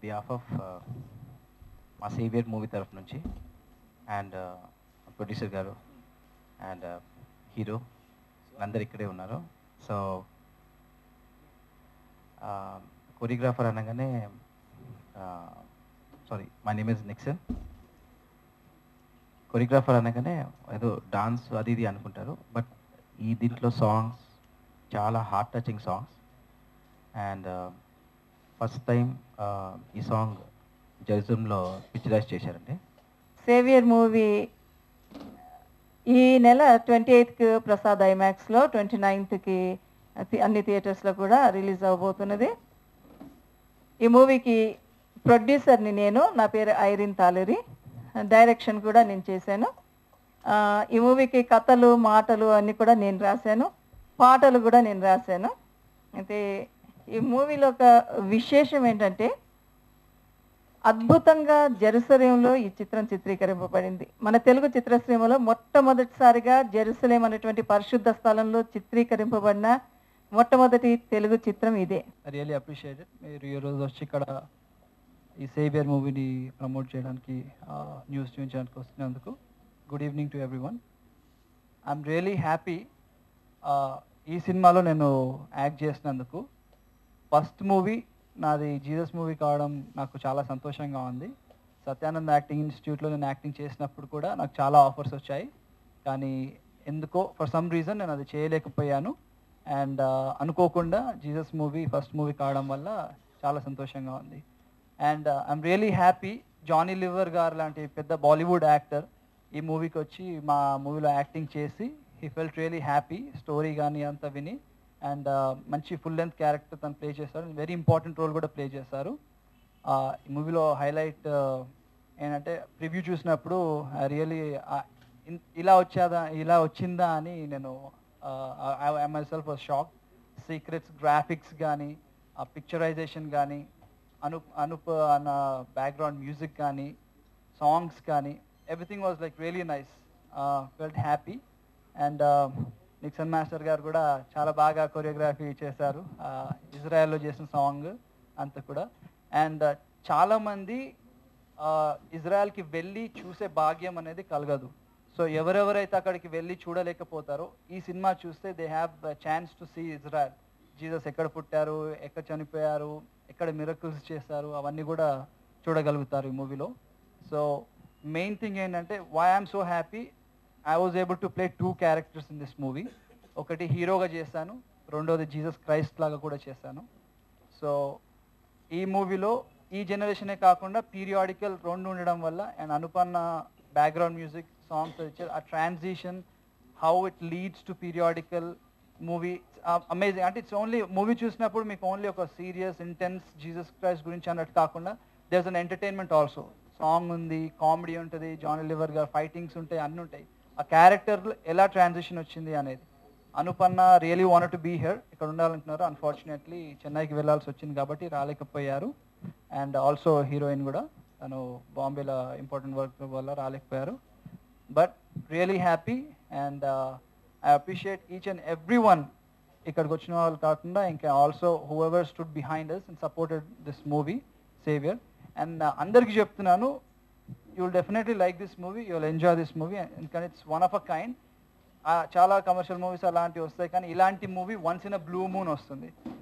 behalf of మా Saviour movie తరఫు నుంచి అండ్ ప్రొడ్యూసర్ గారు అండ్ హీరో అందరు ఇక్కడే ఉన్నారు సో కొరియోగ్రాఫర్ అనగానే sorry my name is Nixon choreographer అనగానే ఏదో డాన్స్ అది ఇది అనుకుంటారు బట్ ఈ దీంట్లో సాంగ్స్ చాలా heart touching songs and first time ఈ సాంగ్ జైజంలో పిక్చరైజ్ చేశారండి సేవియర్ మూవీ ఈ నెల ట్వంటీ ఎయిత్కి ప్రసాద్ ఐమాక్స్లో ట్వంటీ నైన్త్కి అన్ని థియేటర్స్లో కూడా రిలీజ్ అవబోతున్నది ఈ మూవీకి ప్రొడ్యూసర్ని నేను నా పేరు ఐరిన్ తాలూరి డైరెక్షన్ కూడా నేను చేశాను ఆ, ఈ మూవీకి కథలు మాటలు అన్నీ కూడా నేను రాశాను పాటలు కూడా నేను రాశాను అయితే ఈ మూవీలో ఒక విశేషం ఏంటంటే అద్భుతంగా జెరూసలేంలో ఈ చిత్రం చిత్రీకరింపబడింది మన తెలుగు చిత్రసీమలో మొట్టమొదటిసారిగా జెరూసలేం అనేటువంటి పరిశుద్ధ స్థలంలో చిత్రీకరింపబడిన మొట్టమొదటి తెలుగు చిత్రం ఇదే ఐ రియలీ అప్రిషియేట్ ఇట్ మీరు ఈరోజు వచ్చి ఇక్కడ ఈ సేవియర్ మూవీని ప్రమోట్ చేయడానికి న్యూస్ చూపించడానికి వస్తున్నందుకు good evening to everyone I'm really happy ఈ సినిమాలో నేను యాక్ట్ చేసినందుకు ఫస్ట్ మూవీ నాది జీసస్ మూవీ కావడం నాకు చాలా సంతోషంగా ఉంది సత్యానంద్ యాక్టింగ్ ఇన్స్టిట్యూట్లో నేను యాక్టింగ్ చేసినప్పుడు కూడా నాకు చాలా ఆఫర్స్ వచ్చాయి కానీ ఎందుకో ఫర్ సమ్ రీజన్ నేను అది చేయలేకపోయాను అండ్ అనుకోకుండా జీసస్ మూవీ ఫస్ట్ మూవీ కావడం వల్ల చాలా సంతోషంగా ఉంది and I'm really happy Johnny Lever గారు లాంటి పెద్ద బాలీవుడ్ యాక్టర్ ఈ మూవీకి వచ్చి మా మూవీలో యాక్టింగ్ చేసి he felt really happy story కానీ అంతా విని అండ్ మంచి ఫుల్ లెంత్ క్యారెక్టర్ తను ప్లే చేశారు వెరీ ఇంపార్టెంట్ రోల్ కూడా ప్లే చేశారు Uh, ఈ మూవీలో హైలైట్ ఏంటంటే ప్రివ్యూ చూసినప్పుడు ఐ రియలీ ఇలా వచ్చాదా ఇలా వచ్చిందా అని నేను I myself shock secrets graphics కానీ ఆ పిక్చరైజేషన్ కానీ అను అనుప్ అన్న బ్యాక్గ్రౌండ్ మ్యూజిక్ కానీ సాంగ్స్ కానీ everything was like really nice felt happy and Nixon master గారు కూడా చాలా బాగా కొరియోగ్రఫీ చేశారు ఇజ్రాయెల్లో చేసిన సాంగ్ అంతా కూడా అండ్ చాలామంది ఇజ్రాయెల్కి వెళ్ళి చూసే భాగ్యం అనేది కలగదు సో ఎవరెవరైతే అక్కడికి వెళ్ళి చూడలేకపోతారో ఈ సినిమా చూస్తే they have chance to see Israel Jesus ఎక్కడ పుట్టారు ఎక్కడ చనిపోయారు ఎక్కడ మిరకుల్స్ చేశారు అవన్నీ కూడా చూడగలుగుతారు ఈ మూవీలో సో మెయిన్ థింగ్ ఏంటంటే why I'm so happy I was able to play two characters in this movie ఒకటి హీరోగా చేశాను రెండోది జీసస్ క్రైస్ట్ లాగా కూడా చేశాను సో ఈ మూవీలో ఈ జనరేషనే కాకుండా పీరియాడికల్ రెండు ఉండడం వల్ల అండ్ అనుపన్న బ్యాక్గ్రౌండ్ మ్యూజిక్ సాంగ్స్ వచ్చారు ఆ transition how it leads to periodical movie amazing అంటే ఇట్స్ ఓన్లీ మూవీ చూసినప్పుడు మీకు ఓన్లీ ఒక సీరియస్ ఇంటెన్స్ జీసస్ క్రైస్ట్ గురించి అన్నట్టు కాకుండా there's an entertainment also song ఉంది కామెడీ ఉంటుంది జానీ లివర్ గారు ఫైటింగ్స్ ఉంటాయి అన్నీ ఉంటాయి ఆ క్యారెక్టర్ ఎలా ట్రాన్సిషన్ వచ్చింది అనేది అనుపన్న really want to be here ఇక్కడ ఉండాలంటున్నారు అన్ఫార్చునేట్లీ చెన్నైకి వెళ్ళాల్సి వచ్చింది కాబట్టి రాలేకపోయారు అండ్ ఆల్సో హీరోయిన్ కూడా తను బాంబేలో ఇంపార్టెంట్ వర్క్ వల్ల రాలేకపోయారు but really happy and I appreciate each and every one ఇక్కడికి వచ్చిన వాళ్ళు కాకుండా ఇంకా also whoever stood behind us and supported this movie Saviour and అందరికీ చెప్తున్నాను you will definitely like this movie you will enjoy this movie ఎందుకంటే it's one of a kind చాలా commercial movies అలాంటివి వస్తాయి కానీ ఇలాంటి movie once in a blue moon వస్తుంది